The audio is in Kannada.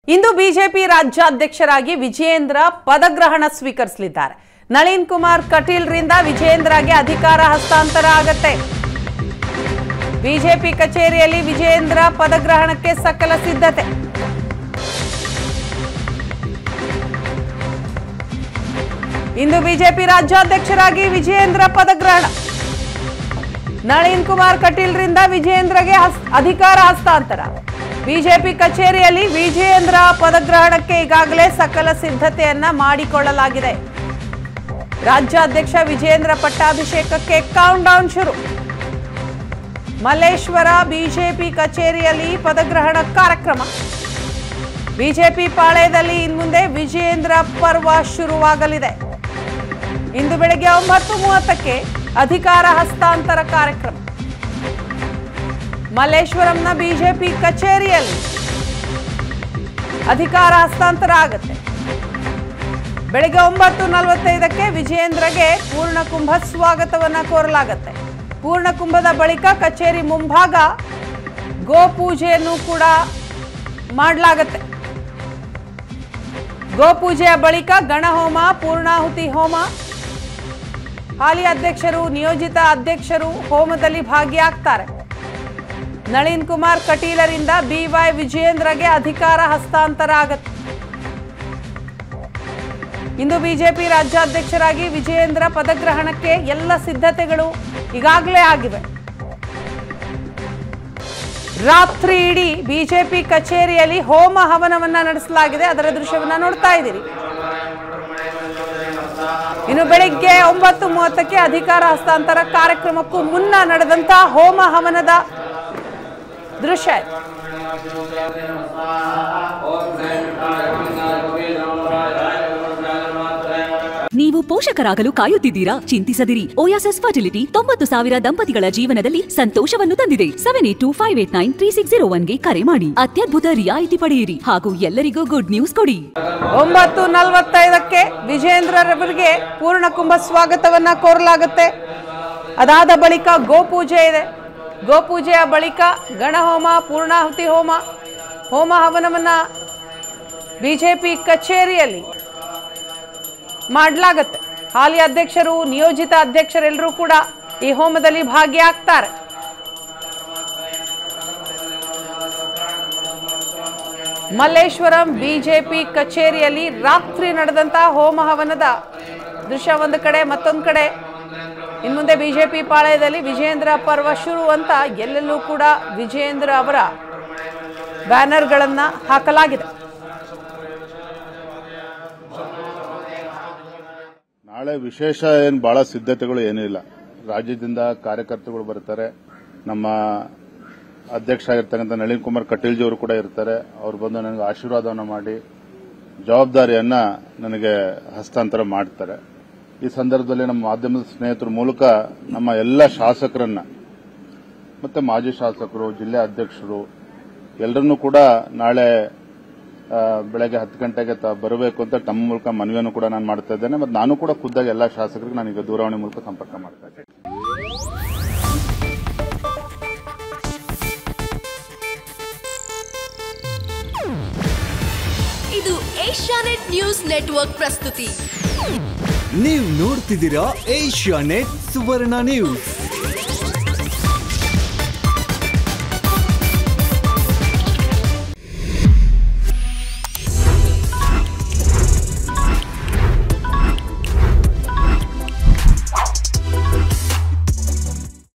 ಇಂದು ಬಿಜೆಪಿ ರಾಜ್ಯಾಧ್ಯಕ್ಷರಾಗಿ ವಿಜಯೇಂದ್ರ ಪದಗ್ರಹಣ ಸ್ವೀಕರಿಸಲಿದ್ದಾರೆ ನಳಿನ್ ಕುಮಾರ್ ಕಟೀಲ್ರಿಂದ ವಿಜಯೇಂದ್ರಗೆ ಅಧಿಕಾರ ಹಸ್ತಾಂತರ ಆಗತ್ತೆ ಬಿಜೆಪಿ ಕಚೇರಿಯಲ್ಲಿ ವಿಜಯೇಂದ್ರ ಪದಗ್ರಹಣಕ್ಕೆ ಸಕಲ ಸಿದ್ಧತೆ ಇಂದು ಬಿಜೆಪಿ ರಾಜ್ಯಾಧ್ಯಕ್ಷರಾಗಿ ವಿಜಯೇಂದ್ರ ಪದಗ್ರಹಣ ನಳಿನ್ ಕುಮಾರ್ ಕಟೀಲ್ರಿಂದ ವಿಜಯೇಂದ್ರಗೆ ಹಸ್- ಅಧಿಕಾರ ಹಸ್ತಾಂತರ ಬಿಜೆಪಿ ಕಚೇರಿಯಲ್ಲಿ ವಿಜಯೇಂದ್ರ ಪದಗ್ರಹಣಕ್ಕೆ ಈಗಾಗಲೇ ಸಕಲ ಸಿದ್ಧತೆಯನ್ನ ಮಾಡಿಕೊಳ್ಳಲಾಗಿದೆ ರಾಜ್ಯಾಧ್ಯಕ್ಷ ವಿಜಯೇಂದ್ರ ಪಟ್ಟಾಭಿಷೇಕಕ್ಕೆ ಕೌಂಟ್ ಡೌನ್ ಶುರು ಮಲ್ಲೇಶ್ವರ ಬಿಜೆಪಿ ಕಚೇರಿಯಲ್ಲಿ ಪದಗ್ರಹಣ ಕಾರ್ಯಕ್ರಮ ಬಿಜೆಪಿ ಪಾಳೆಯದಲ್ಲಿ ಇನ್ಮುಂದೆ ವಿಜಯೇಂದ್ರ ಪರ್ವ ಶುರುವಾಗಲಿದೆ ಇಂದು ಬೆಳಗ್ಗೆ ಒಂಬತ್ತು ಮೂವತ್ತಕ್ಕೆ ಅಧಿಕಾರ ಹಸ್ತಾಂತರ ಕಾರ್ಯಕ್ರಮ ಮಲ್ಲೇಶ್ವರಂನ ಬಿಜೆಪಿ ಕಚೇರಿಯಲ್ಲಿ ಅಧಿಕಾರ ಹಸ್ತಾಂತರ ಆಗುತ್ತೆ ಬೆಳಗ್ಗೆ ಒಂಬತ್ತು ನಲವತ್ತೈದಕ್ಕೆ ವಿಜಯೇಂದ್ರಗೆ ಪೂರ್ಣಕುಂಭ ಸ್ವಾಗತವನ್ನ ಕೋರಲಾಗುತ್ತೆ ಪೂರ್ಣಕುಂಭದ ಬಳಿಕ ಕಚೇರಿ ಮುಂಭಾಗ ಗೋಪೂಜೆಯನ್ನು ಕೂಡ ಮಾಡಲಾಗತ್ತೆ ಗೋಪೂಜೆಯ ಬಳಿಕ ಗಣಹೋಮ ಪೂರ್ಣಾಹುತಿ ಹೋಮ ಹಾಲಿ ಅಧ್ಯಕ್ಷರು ನಿಯೋಜಿತ ಅಧ್ಯಕ್ಷರು ಹೋಮದಲ್ಲಿ ಭಾಗಿಯಾಗ್ತಾರೆ ನಳಿನ್ ಕುಮಾರ್ ಕಟೀಲರಿಂದ ಬಿವೈ ವಿಜಯೇಂದ್ರಗೆ ಅಧಿಕಾರ ಹಸ್ತಾಂತರ ಆಗತ್ತೆ ಇಂದು ಬಿಜೆಪಿ ರಾಜ್ಯಾಧ್ಯಕ್ಷರಾಗಿ ವಿಜಯೇಂದ್ರ ಪದಗ್ರಹಣಕ್ಕೆ ಎಲ್ಲ ಸಿದ್ಧತೆಗಳು ಈಗಾಗಲೇ ಆಗಿವೆ ರಾತ್ರಿ ಇಡೀ ಬಿಜೆಪಿ ಕಚೇರಿಯಲ್ಲಿ ಹೋಮ ಹವನವನ್ನ ನಡೆಸಲಾಗಿದೆ ಅದರ ದೃಶ್ಯವನ್ನ ನೋಡ್ತಾ ಇದ್ದೀರಿ ಇನ್ನು ಬೆಳಿಗ್ಗೆ ಒಂಬತ್ತು ಮೂವತ್ತಕ್ಕೆ ಅಧಿಕಾರ ಹಸ್ತಾಂತರ ಕಾರ್ಯಕ್ರಮಕ್ಕೂ ಮುನ್ನ ನಡೆದಂತಹ ಹೋಮ ಹವನದ ದೃಶ್ಯ ಇದು. ನೀವು ಪೋಷಕರಾಗಲು ಕಾಯುತ್ತಿದ್ದೀರಾ ಚಿಂತಿಸದಿರಿ ಓಯಾಸಸ್ ಫರ್ಟಿಲಿಟಿ ತೊಂಬತ್ತು ಸಾವಿರ ದಂಪತಿಗಳ ಜೀವನದಲ್ಲಿ ಸಂತೋಷವನ್ನು ತಂದಿದೆ seven eight two five eight nine three six zero ಒನ್ಗೆ ಕರೆ ಮಾಡಿ ಅತ್ಯದ್ಭುತ ರಿಯಾಯಿತಿ ಪಡೆಯಿರಿ ಹಾಗೂ ಎಲ್ಲರಿಗೂ ಗುಡ್ ನ್ಯೂಸ್ ಕೊಡಿ ಒಂಬತ್ತು ನಲವತ್ತೈದಕ್ಕೆ ವಿಜೇಂದ್ರರವರಿಗೆ ಪೂರ್ಣಕುಂಭ ಸ್ವಾಗತವನ್ನ ಕೋರಲಾಗುತ್ತೆ ಅದಾದ ಬಳಿಕ ಗೋಪೂಜೆ ಇದೆ ಗೋಪೂಜೆಯ ಬಳಿಕ ಗಣಹೋಮ ಪೂರ್ಣಾಹುತಿ ಹೋಮ ಹೋಮ ಹವನವನ್ನ ಬಿಜೆಪಿ ಕಚೇರಿಯಲ್ಲಿ ಮಾಡಲಾಗುತ್ತೆ ಹಾಲಿ ಅಧ್ಯಕ್ಷರು ನಿಯೋಜಿತ ಅಧ್ಯಕ್ಷರೆಲ್ಲರೂ ಕೂಡ ಈ ಹೋಮದಲ್ಲಿ ಭಾಗಿಯಾಗ್ತಾರೆ ಮಲ್ಲೇಶ್ವರಂ ಬಿಜೆಪಿ ಕಚೇರಿಯಲ್ಲಿ ರಾತ್ರಿ ನಡೆದಂತಹ ಹೋಮ ಹವನದ ದೃಶ್ಯ ಒಂದು ಕಡೆ ಮತ್ತೊಂದು ಕಡೆ ಇನ್ಮುಂದೆ ಬಿಜೆಪಿ ಪಾಳಯದಲ್ಲಿ ವಿಜಯೇಂದ್ರ ಪರ್ವ ಶುರು ಅಂತ ಎಲ್ಲೆಲ್ಲೂ ಕೂಡ ವಿಜಯೇಂದ್ರ ಅವರ ಬ್ಯಾನರ್ಗಳನ್ನು ಹಾಕಲಾಗಿದೆ ನಾಳೆ ವಿಶೇಷ ಏನು ಬಹಳ ಸಿದ್ಧತೆಗಳು ಏನೂ ಇಲ್ಲ ರಾಜ್ಯದಿಂದ ಕಾರ್ಯಕರ್ತರುಗಳು ಬರ್ತಾರೆ ನಮ್ಮ ಅಧ್ಯಕ್ಷ ಆಗಿರ್ತಕ್ಕಂಥ ನಳಿನ್ ಕುಮಾರ್ ಕಟೀಲ್ಜಿ ಅವರು ಕೂಡ ಇರ್ತಾರೆ ಅವ್ರು ಬಂದು ನನಗೆ ಆಶೀರ್ವಾದವನ್ನು ಮಾಡಿ ಜವಾಬ್ದಾರಿಯನ್ನ ನನಗೆ ಹಸ್ತಾಂತರ ಮಾಡ್ತಾರೆ ಈ ಸಂದರ್ಭದಲ್ಲಿ ನಮ್ಮ ಮಾಧ್ಯಮದ ಸ್ನೇಹಿತರ ಮೂಲಕ ನಮ್ಮ ಎಲ್ಲ ಶಾಸಕರನ್ನ ಮತ್ತೆ ಮಾಜಿ ಶಾಸಕರು ಜಿಲ್ಲೆ ಅಧ್ಯಕ್ಷರು ಎಲ್ಲರನ್ನೂ ಕೂಡ ನಾಳೆ ಆ, ಬೆಳಗ್ಗೆ ಹತ್ತು ಗಂಟೆಗೆ ತ- ಬರಬೇಕು ಅಂತ ತಮ್ಮ ಮೂಲಕ ಮನವಿಯನ್ನು ಕೂಡ ನಾನು ಮಾಡ್ತಾ ಇದ್ದೇನೆ ಮತ್ತು ನಾನು ಕೂಡ ಖುದ್ದಾಗಿ ಎಲ್ಲ ಶಾಸಕರಿಗೆ ನಾನೀಗ ದೂರವಾಣಿ ಮೂಲಕ ಸಂಪರ್ಕ ಮಾಡ್ತಾ ಇದ್ದೇನೆ ಇದು ಏಷ್ಯಾನೆಟ್ ನ್ಯೂಸ್ ನೆಟ್ವರ್ಕ್ ಪ್ರಸ್ತುತಿ ನೀವು ನೋಡ್ತಿದ್ದೀರಾ ಏಷ್ಯಾ ನೆಟ್ ಸುವರ್ಣ ನ್ಯೂಸ್